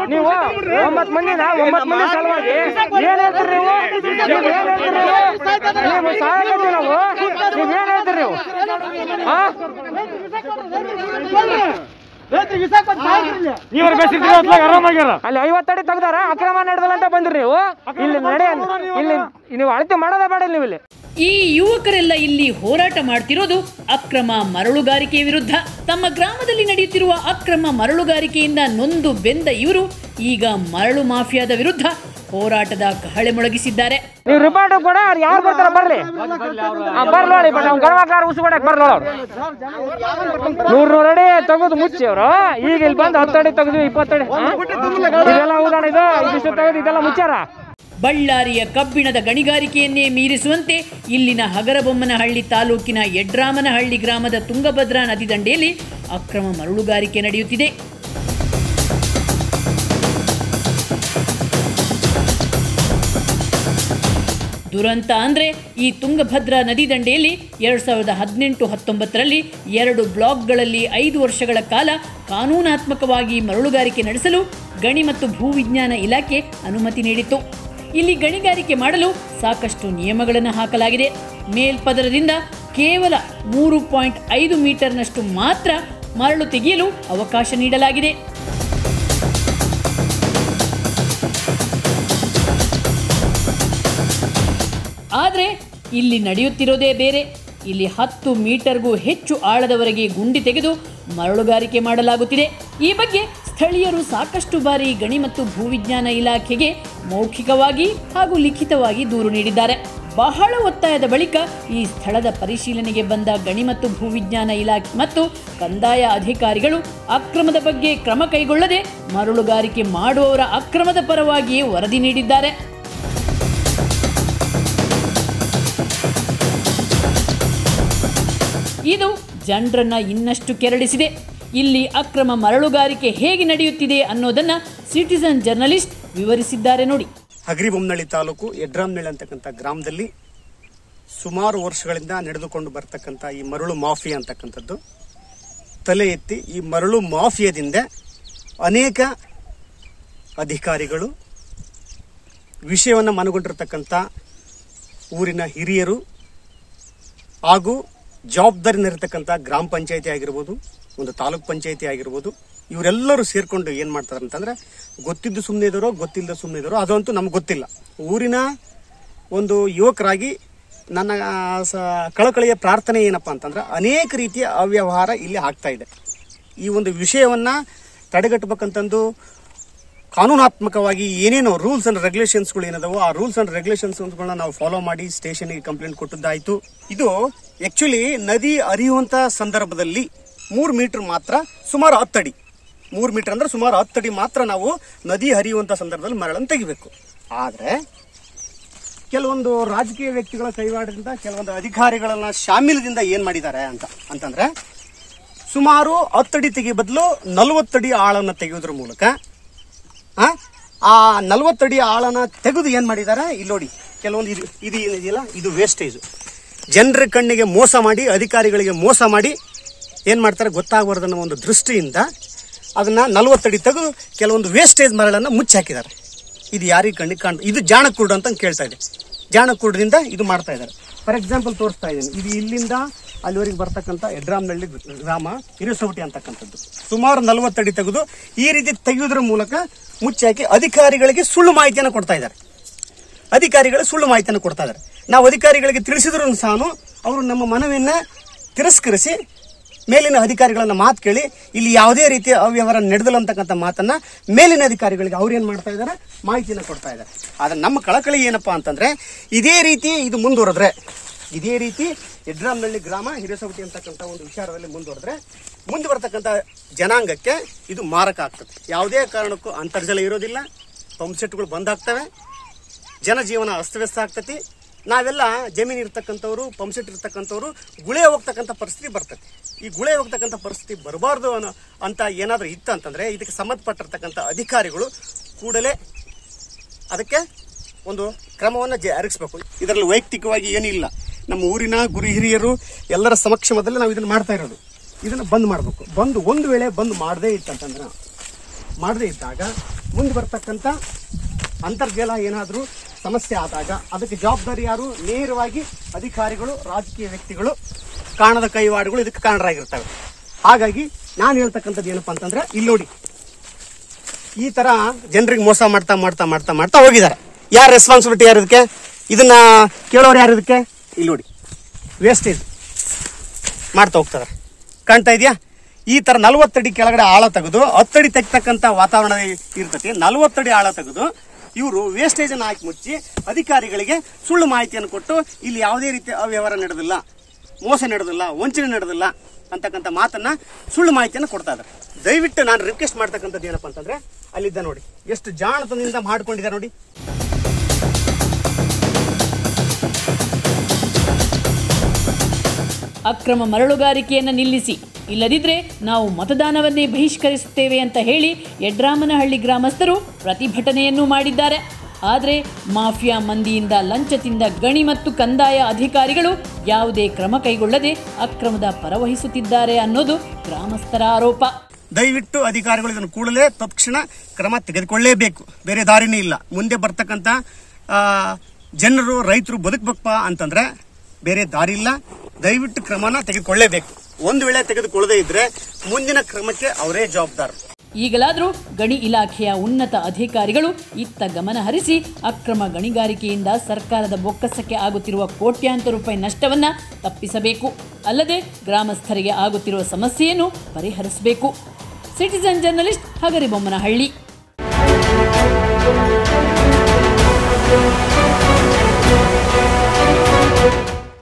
ನೀವು ಒಂಬತ್ತು ಮಂದಿನ ಒಂಬತ್ತು ಮಂದಿ ಸಲುವಾಗಿ ಏನ್ ಹೇಳ್ತೀರಿ ನೀವು ನೀವ್ ಏನ್ ಹೇಳ್ತೀರಿ ನೀವು ನೀವು ಸಾಯಕತ್ತೀವಿ ನಾವು ನೀವ್ ಏನ್ ಹೇಳ್ತೀರಿ ನೀವು ಹಾ ನೀವ್ರ ಬೇಸಿದ್ರೆ ಅದ್ಲಾಗ ಆರಾಮಾಗ್ಯಾರ ಅಲ್ಲಿ ಐವತ್ತಡಿ ತೆಗ್ದಾರ ಅಕ್ರಮ ನಡೆದಲ್ಲ ಅಂತ ಬಂದ್ರಿ ನೀವು ಇಲ್ಲಿ ನಡೆ ಇಲ್ಲಿ ನೀವು ಅಳತೆ ಮಾಡೋದೇ ಬೇಡ ನೀವು ಇಲ್ಲಿ ಈ ಯುವಕರೆಲ್ಲ ಇಲ್ಲಿ ಹೋರಾಟ ಮಾಡ್ತಿರೋದು ಅಕ್ರಮ ಮರಳುಗಾರಿಕೆ ವಿರುದ್ಧ ತಮ್ಮ ಗ್ರಾಮದಲ್ಲಿ ನಡೆಯುತ್ತಿರುವ ಅಕ್ರಮ ಮರಳುಗಾರಿಕೆಯಿಂದ ನೊಂದು ಬೆಂದ ಇವರು ಈಗ ಮರಳು ಮಾಫಿಯಾದ ವಿರುದ್ಧ ಹೋರಾಟದ ಕಹಳೆ ಮೊಳಗಿಸಿದ್ದಾರೆ ನೀವು ರಿಪೋರ್ಟ್ ಕೂಡ ಅವ್ರು ಯಾರು ಬರ್ತಾರ ಬರ್ಲಿ ಆ, ಬರ್ಲಿ ನೋಡಿ ಬಟ್ ಅವ್ನು ಗಣವಾಕಾರ ಉಸ್ಕೊಡಕ್ ಬರ್ಲಿ ಅವ್ರು ನೂರ್ ನೂರ್ ಅಡಿ ತೆಗೆದು ಮುಚ್ಚಿ ಅವರು ಈಗ ಇಲ್ಲಿ ಬಂದು ಹತ್ತು ಅಡಿ ತೆಗೆದು ಇಪ್ಪತ್ತಡಿ ಹಾ? ಇದೆಲ್ಲ ಉದಾಹರಣೆ ಇದು ಇದಿಷ್ಟು ತೆಗೆದು ಇದೆಲ್ಲ ಮುಚ್ಚಾರ ಬಳ್ಳಾರಿಯ ಕಬ್ಬಿಣದ ಗಣಿಗಾರಿಕೆಯನ್ನೇ ಮೀರಿಸುವಂತೆ ಇಲ್ಲಿನ ಹಗರಬೊಮ್ಮನಹಳ್ಳಿ ತಾಲೂಕಿನ ಯಡ್ರಾಮನಹಳ್ಳಿ ಗ್ರಾಮದ ತುಂಗಭದ್ರಾ ನದಿ ದಂಡೆಯಲ್ಲಿ ಅಕ್ರಮ ಮರಳುಗಾರಿಕೆ ನಡೆಯುತ್ತಿದೆ ದುರಂತ ಅಂದ್ರೆ ಈ ತುಂಗಭದ್ರಾ ನದಿ ದಂಡೆಯಲ್ಲಿ ಎರಡ್ ಸಾವಿರದ ಹದಿನೆಂಟು ಹತ್ತೊಂಬತ್ತರಲ್ಲಿ ಎರಡು ಬ್ಲಾಕ್ಗಳಲ್ಲಿ ಐದು ವರ್ಷಗಳ ಕಾಲ ಕಾನೂನಾತ್ಮಕವಾಗಿ ಮರಳುಗಾರಿಕೆ ನಡೆಸಲು ಗಣಿ ಮತ್ತು ಭೂವಿಜ್ಞಾನ ಇಲಾಖೆ ಅನುಮತಿ ನೀಡಿತ್ತು ಇಲ್ಲಿ ಗಣಿಗಾರಿಕೆ ಮಾಡಲು ಸಾಕಷ್ಟು ನಿಯಮಗಳನ್ನು ಹಾಕಲಾಗಿದೆ ಮೇಲ್ಪದರದಿಂದ ಕೇವಲ ಮೂರು ಪಾಯಿಂಟ್ ಐದು ಮೀಟರ್ನಷ್ಟು ಮಾತ್ರ ಮರಳು ತೆಗೆಯಲು ಅವಕಾಶ ನೀಡಲಾಗಿದೆ ಆದರೆ ಇಲ್ಲಿ ನಡೆಯುತ್ತಿರೋದೇ ಬೇರೆ ಇಲ್ಲಿ ಹತ್ತು ಮೀಟರ್ಗೂ ಹೆಚ್ಚು ಆಳದವರೆಗೆ ಗುಂಡಿ ತೆಗೆದು ಮರಳುಗಾರಿಕೆ ಮಾಡಲಾಗುತ್ತಿದೆ ಈ ಬಗ್ಗೆ ಸ್ಥಳೀಯರು ಸಾಕಷ್ಟು ಬಾರಿ ಗಣಿ ಮತ್ತು ಭೂವಿಜ್ಞಾನ ಇಲಾಖೆಗೆ ಮೌಖಿಕವಾಗಿ ಹಾಗೂ ಲಿಖಿತವಾಗಿ ದೂರು ನೀಡಿದ್ದಾರೆ ಬಹಳ ಒತ್ತಾಯದ ಬಳಿಕ ಈ ಸ್ಥಳದ ಪರಿಶೀಲನೆಗೆ ಬಂದ ಗಣಿ ಮತ್ತು ಭೂವಿಜ್ಞಾನ ಇಲಾಖೆ ಮತ್ತು ಕಂದಾಯ ಅಧಿಕಾರಿಗಳು ಅಕ್ರಮದ ಬಗ್ಗೆ ಕ್ರಮ ಕೈಗೊಳ್ಳದೆ ಮರಳುಗಾರಿಕೆ ಮಾಡುವವರ ಅಕ್ರಮದ ಪರವಾಗಿಯೇ ವರದಿ ನೀಡಿದ್ದಾರೆ ಇದು ಜನರನ್ನ ಇನ್ನಷ್ಟು ಕೆರಳಿಸಿದೆ ಇಲ್ಲಿ ಅಕ್ರಮ ಮರಳುಗಾರಿಕೆ ಹೇಗೆ ನಡೆಯುತ್ತಿದೆ ಅನ್ನೋದನ್ನ ಸಿಟಿಸನ್ ಜರ್ನಲಿಸ್ಟ್ ವಿವರಿಸಿದ್ದಾರೆ ನೋಡಿ ಹಗರಿಬೊಮ್ಮನಹಳ್ಳಿ ತಾಲೂಕು ಯಡ್ರಾಮ್ನಳ್ಳಿ ಅಂತಕ್ಕಂಥ ಗ್ರಾಮದಲ್ಲಿ ಸುಮಾರು ವರ್ಷಗಳಿಂದ ನಡೆದುಕೊಂಡು ಬರ್ತಕ್ಕಂಥ ಈ ಮರಳು ಮಾಫಿಯಾ ಅಂತಕ್ಕಂಥದ್ದು ತಲೆ ಎತ್ತಿ ಈ ಮರಳು ಮಾಫಿಯಾದಿಂದ ಅನೇಕ ಅಧಿಕಾರಿಗಳು ವಿಷಯವನ್ನು ಮನಗೊಂಡಿರ್ತಕ್ಕಂಥ ಊರಿನ ಹಿರಿಯರು ಹಾಗೂ ಜವಾಬ್ದಾರಿನಿರ್ತಕ್ಕಂಥ ಗ್ರಾಮ ಪಂಚಾಯತಿ ಆಗಿರ್ಬೋದು ಒಂದು ತಾಲೂಕ್ ಪಂಚಾಯತಿ ಆಗಿರ್ಬೋದು ಇವರೆಲ್ಲರೂ ಸೇರ್ಕೊಂಡು ಏನ್ ಮಾಡ್ತಾರೆ ಅಂತಂದ್ರೆ ಗೊತ್ತಿದ್ದು ಸುಮ್ಮನೆ ಇದಾರೋ ಗೊತ್ತಿಲ್ಲದ ಸುಮ್ಮನೆ ಇದಾರೋ ಅದಂತೂ ನಮ್ಗೆ ಗೊತ್ತಿಲ್ಲ ಊರಿನ ಒಂದು ಯುವಕರಾಗಿ ನನ್ನ ಸ ಕಳಕಳಿಯ ಪ್ರಾರ್ಥನೆ ಏನಪ್ಪಾ ಅಂತಂದ್ರೆ ಅನೇಕ ರೀತಿಯ ಅವ್ಯವಹಾರ ಇಲ್ಲಿ ಆಗ್ತಾ ಇದೆ ಈ ಒಂದು ವಿಷಯವನ್ನ ತಡೆಗಟ್ಟಬೇಕಂತಂದು ಕಾನೂನಾತ್ಮಕವಾಗಿ ಏನೇನೋ ರೂಲ್ಸ್ ಅಂಡ್ ರೆಗ್ಯುಲೇಷನ್ಸ್ಗಳು ಏನದಾವೋ ಆ ರೂಲ್ಸ್ ಅಂಡ್ ರೆಗ್ಯುಲೇಷನ್ಸ್ಗಳನ್ನ ನಾವು ಫಾಲೋ ಮಾಡಿ ಸ್ಟೇಷನ್ಗೆ ಕಂಪ್ಲೇಂಟ್ ಕೊಟ್ಟದ್ದಾಯ್ತು ಇದು ಆಕ್ಚುಲಿ ನದಿ ಹರಿಯುವಂತ ಸಂದರ್ಭದಲ್ಲಿ ಮೂರು ಮೀಟರ್ ಮಾತ್ರ ಸುಮಾರು ಹತ್ತಡಿ ಮೂರು ಮೀಟರ್ ಅಂದ್ರೆ ಸುಮಾರು ಹತ್ತಡಿ ಮಾತ್ರ ನಾವು ನದಿ ಹರಿಯುವಂತ ಸಂದರ್ಭದಲ್ಲಿ ಮರಳನ್ನು ತೆಗಿಬೇಕು ಆದ್ರೆ ಕೆಲವೊಂದು ರಾಜಕೀಯ ವ್ಯಕ್ತಿಗಳ ಕೈವಾಡದಿಂದ ಕೆಲವೊಂದು ಅಧಿಕಾರಿಗಳನ್ನ ಶಾಮೀಲದಿಂದ ಏನ್ ಮಾಡಿದ್ದಾರೆ ಅಂತ ಅಂತಂದ್ರೆ ಸುಮಾರು ಹತ್ತಡಿ ತೆಗಿ ಬದಲು ನಲವತ್ತಡಿ ಆಳನ್ನ ತೆಗೆಯೋದ್ರ ಮೂಲಕ ಆ, ಆ ನಲವತ್ತಡಿ ಆಳನ ತೆಗೆದು ಏನ್ ಮಾಡಿದ್ದಾರೆ ಇಲ್ಲಿ ನೋಡಿ ಕೆಲವೊಂದು ಇದು ಇದು ಏನಿದೆಯಲ್ಲ ಇದು ವೇಸ್ಟೇಜ್ ಜನರ ಕಣ್ಣಿಗೆ ಮೋಸ ಮಾಡಿ ಅಧಿಕಾರಿಗಳಿಗೆ ಮೋಸ ಮಾಡಿ ಏನ್ ಮಾಡ್ತಾರೆ ಗೊತ್ತಾಗಬಾರ್ದು ಅನ್ನೋ ಒಂದು ದೃಷ್ಟಿಯಿಂದ ಅದನ್ನ ನಲವತ್ತಡಿ ತೆಗೆದು ಕೆಲವೊಂದು ವೇಸ್ಟೇಜ್ ಮರಳನ್ನ ಮುಚ್ಚಿ ಹಾಕಿದ್ದಾರೆ ಇದು ಯಾರಿಗೆ ಕಣ್ಣಿಗೆ ಕಾಣ ಇದು ಜಾಣಕೂಡು ಅಂತ ಕೇಳ್ತಾ ಇದೆ ಜಾಣಕೂಡದಿಂದ ಇದು ಮಾಡ್ತಾ ಇದ್ದಾರೆ ಫಾರ್ ಎಕ್ಸಾಂಪಲ್ ತೋರಿಸ್ತಾ ಇದ್ದೀನಿ ಇದು ಇಲ್ಲಿಂದ ಅಲ್ಲಿವರೆಗೆ ಬರ್ತಕ್ಕಂಥ ಯಡ್ರಾಮ್ನಳ್ಳಿ ಗ್ರಾಮ ಹಿರಿಸೌಟಿ ಅಂತಕ್ಕಂಥದ್ದು ಸುಮಾರು ನಲವತ್ತಡಿ ತೆಗೆದು ಈ ರೀತಿ ತೆಗೆಯೋದ್ರ ಮೂಲಕ ಮುಚ್ಚಿ ಹಾಕಿ ಅಧಿಕಾರಿಗಳಿಗೆ ಸುಳ್ಳು ಮಾಹಿತಿಯನ್ನು ಕೊಡ್ತಾ ಇದ್ದಾರೆ ಅಧಿಕಾರಿಗಳು ಸುಳ್ಳು ಮಾಹಿತಿಯನ್ನು ಕೊಡ್ತಾ ಇದ್ದಾರೆ ನಾವು ಅಧಿಕಾರಿಗಳಿಗೆ ತಿಳಿಸಿದ್ರು ಸಹ ಅವರು ನಮ್ಮ ಮನವಿಯನ್ನ ತಿರಸ್ಕರಿಸಿ ಮೇಲಿನ ಅಧಿಕಾರಿಗಳನ್ನ ಮಾತು ಕೇಳಿ ಇಲ್ಲಿ ಯಾವುದೇ ರೀತಿಯ ಅವ್ಯವಹಾರ ನಡೆದಿಲ್ಲ ಅಂತಕ್ಕಂಥ ಮಾತನ್ನ ಮೇಲಿನ ಅಧಿಕಾರಿಗಳಿಗೆ ಅವ್ರು ಏನ್ ಮಾಡ್ತಾ ಇದ್ದಾರೆ ಮಾಹಿತಿನ ಕೊಡ್ತಾ ಇದ್ದಾರೆ ಆದ್ರೆ ನಮ್ಮ ಕಳಕಳಿ ಏನಪ್ಪಾ ಅಂತಂದ್ರೆ ಇದೇ ರೀತಿ ಇದು ಮುಂದುವರೆದ್ರೆ ಇದೇ ರೀತಿ ಯಡ್ರಾಮ್ನಳ್ಳಿ ಗ್ರಾಮ ಹಿರೇಸವಟಿ ಅಂತಕ್ಕಂಥ ಒಂದು ವಿಚಾರದಲ್ಲಿ ಮುಂದುವರೆದ್ರೆ ಮುಂದೆ ಬರ್ತಕ್ಕಂಥ ಜನಾಂಗಕ್ಕೆ ಇದು ಮಾರಕ ಆಗ್ತದೆ ಯಾವುದೇ ಕಾರಣಕ್ಕೂ ಅಂತರ್ಜಲ ಇರೋದಿಲ್ಲ ಪಂಪ್ ಸೆಟ್ಗಳು ಬಂದಾಗ್ತವೆ ಜನಜೀವನ ಅಸ್ತವ್ಯಸ್ತ ಆಗ್ತತಿ ನಾವೆಲ್ಲ ಜಮೀನು ಇರ್ತಕ್ಕಂಥವ್ರು ಪಂಪ್ ಸೆಟ್ ಇರ್ತಕ್ಕಂಥವ್ರು ಗುಳೆ ಹೋಗ್ತಕ್ಕಂಥ ಪರಿಸ್ಥಿತಿ ಬರ್ತದೆ ಈ ಗುಳೆ ಹೋಗ್ತಕ್ಕಂಥ ಪರಿಸ್ಥಿತಿ ಬರಬಾರ್ದು ಅನ್ನೋ ಅಂತ ಏನಾದರೂ ಇತ್ತು ಅಂತಂದ್ರೆ ಇದಕ್ಕೆ ಸಂಬಂಧಪಟ್ಟಿರ್ತಕ್ಕಂಥ ಅಧಿಕಾರಿಗಳು ಕೂಡಲೇ ಅದಕ್ಕೆ ಒಂದು ಕ್ರಮವನ್ನು ಜರುಗಿಸಬೇಕು ಇದರಲ್ಲಿ ವೈಯಕ್ತಿಕವಾಗಿ ಏನಿಲ್ಲ ನಮ್ಮ ಊರಿನ ಗುರು ಹಿರಿಯರು ಎಲ್ಲರ ಸಮಕ್ಷಮದಲ್ಲಿ ನಾವು ಇದನ್ನು ಮಾಡ್ತಾ ಇರೋದು ಇದನ್ನು ಬಂದ್ ಮಾಡಬೇಕು ಬಂದು ಒಂದು ವೇಳೆ ಬಂದ್ ಮಾಡದೇ ಇತ್ತಂತಂದ್ರೆ ಮಾಡದೇ ಇದ್ದಾಗ ಮುಂದೆ ಬರ್ತಕ್ಕಂಥ ಅಂತರ್ಜಲ ಏನಾದರೂ ಸಮಸ್ಯೆ ಆದಾಗ ಅದಕ್ಕೆ ಜವಾಬ್ದಾರಿ ಯಾರು ನೇರವಾಗಿ ಅಧಿಕಾರಿಗಳು ರಾಜಕೀಯ ವ್ಯಕ್ತಿಗಳು ಕಾಣದ ಕೈವಾಡುಗಳು ಇದಕ್ಕೆ ಕಾರಣರಾಗಿರ್ತವೆ ಹಾಗಾಗಿ ನಾನು ಹೇಳ್ತಕ್ಕಂಥದ್ದು ಏನಪ್ಪಾ ಅಂತಂದ್ರೆ ಇಲ್ಲಿ ನೋಡಿ ಈ ತರ ಜನರಿಗೆ ಮೋಸ ಮಾಡ್ತಾ ಮಾಡ್ತಾ ಮಾಡ್ತಾ ಮಾಡ್ತಾ ಹೋಗಿದ್ದಾರೆ ಯಾರ ರೆಸ್ಪಾನ್ಸಿಬಿಲಿಟಿ ಯಾರು ಇದಕ್ಕೆ ಇದನ್ನ ಕೇಳೋರು ಯಾರು ಇದಕ್ಕೆ ಇಲ್ಲಿ ನೋಡಿ ವೇಸ್ಟೇಜ್ ಮಾಡ್ತಾ ಹೋಗ್ತಾರೆ ಕಾಣ್ತಾ ಇದೆಯಾ ಈ ತರ ನಲವತ್ತಡಿ ಕೆಳಗಡೆ ಆಳ ತೆಗೆದು ಹತ್ತಡಿ ತೆಗ್ತಕ್ಕಂಥ ವಾತಾವರಣ ಇರ್ತೈತಿ ನಲವತ್ತಡಿ ಆಳ ತೆಗೆದು ಇವರು ವೇಸ್ಟೇಜ್ ಅನ್ನು ಹಾಕಿ ಮುಚ್ಚಿ ಅಧಿಕಾರಿಗಳಿಗೆ ಸುಳ್ಳು ಮಾಹಿತಿಯನ್ನು ಕೊಟ್ಟು ಇಲ್ಲಿ ಯಾವುದೇ ರೀತಿಯ ಅವ್ಯವಹಾರ ನಡೆದಿಲ್ಲ ಮೋಸ ನಡೆದಿಲ್ಲ ವಂಚನೆ ನಡೆದಿಲ್ಲ ಅಂತಕ್ಕಂಥ ಮಾತನ್ನ ಸುಳ್ಳು ಮಾಹಿತಿಯನ್ನು ಕೊಡ್ತಾ ಇದ್ದಾರೆ ದಯವಿಟ್ಟು ನಾನು ರಿಕ್ವೆಸ್ಟ್ ಮಾಡ್ತಕ್ಕಂಥದ್ದು ಏನಪ್ಪಾ ಅಂತಂದ್ರೆ ಅಲ್ಲಿದ್ದ ನೋಡಿ ಎಷ್ಟು ಜಾಣತನದಿಂದ ಮಾಡ್ಕೊಂಡಿದ್ದಾರೆ ನೋಡಿ ಅಕ್ರಮ ಮರಳುಗಾರಿಕೆಯನ್ನು ನಿಲ್ಲಿಸಿ ಇಲ್ಲದಿದ್ದರೆ ನಾವು ಮತದಾನವನ್ನೇ ಬಹಿಷ್ಕರಿಸುತ್ತೇವೆ ಅಂತ ಹೇಳಿ ಯಡ್ರಾಮನಹಳ್ಳಿ ಗ್ರಾಮಸ್ಥರು ಪ್ರತಿಭಟನೆಯನ್ನೂ ಮಾಡಿದ್ದಾರೆ ಆದರೆ ಮಾಫಿಯಾ ಮಂದಿಯಿಂದ ಲಂಚ ತಿಂದ ಗಣಿ ಮತ್ತು ಕಂದಾಯ ಅಧಿಕಾರಿಗಳು ಯಾವುದೇ ಕ್ರಮ ಕೈಗೊಳ್ಳದೆ ಅಕ್ರಮದ ಪರವಹಿಸುತ್ತಿದ್ದಾರೆ ಅನ್ನೋದು ಗ್ರಾಮಸ್ಥರ ಆರೋಪ ದಯವಿಟ್ಟು ಅಧಿಕಾರಿಗಳು ಇದನ್ನು ಕೂಡಲೇ ತಕ್ಷಣ ಕ್ರಮ ತೆಗೆದುಕೊಳ್ಳೇಬೇಕು ಬೇರೆ ದಾರಿನೇ ಇಲ್ಲ ಮುಂದೆ ಬರ್ತಕ್ಕಂಥ ಆ, ಜನರು ರೈತರು ಬದುಕಬೇಕಪ್ಪ ಅಂತಂದ್ರೆ ಬೇರೆ ದಾರಿ ಇಲ್ಲ ದಯವಿಟ್ಟು ಕ್ರಮನ ತೆಗೆದುಕೊಳ್ಳೇಬೇಕು ಒಂದು ವೇಳೆ ತೆಗೆದುಕೊಳ್ಳದೇ ಇದ್ರೆ ಮುಂದಿನ ಕ್ರಮಕ್ಕೆ ಅವರೇ ಜವಾಬ್ದಾರರು ಈಗಲಾದರೂ ಗಣಿ ಇಲಾಖೆಯ ಉನ್ನತ ಅಧಿಕಾರಿಗಳು ಇತ್ತ ಗಮನ ಹರಿಸಿ ಅಕ್ರಮ ಗಣಿಗಾರಿಕೆಯಿಂದ ಸರ್ಕಾರದ ಬೊಕ್ಕಸಕ್ಕೆ ಆಗುತ್ತಿರುವ ಕೋಟ್ಯಾಂತರ ರೂಪಾಯಿ ನಷ್ಟವನ್ನ ತಪ್ಪಿಸಬೇಕು ಅಲ್ಲದೆ ಗ್ರಾಮಸ್ಥರಿಗೆ ಆಗುತ್ತಿರುವ ಸಮಸ್ಯೆಯನ್ನು ಪರಿಹರಿಸಬೇಕು ಸಿಟಿಸನ್ ಜರ್ನಲಿಸ್ಟ್ ಹಗರಿಬೊಮ್ಮನಹಳ್ಳಿ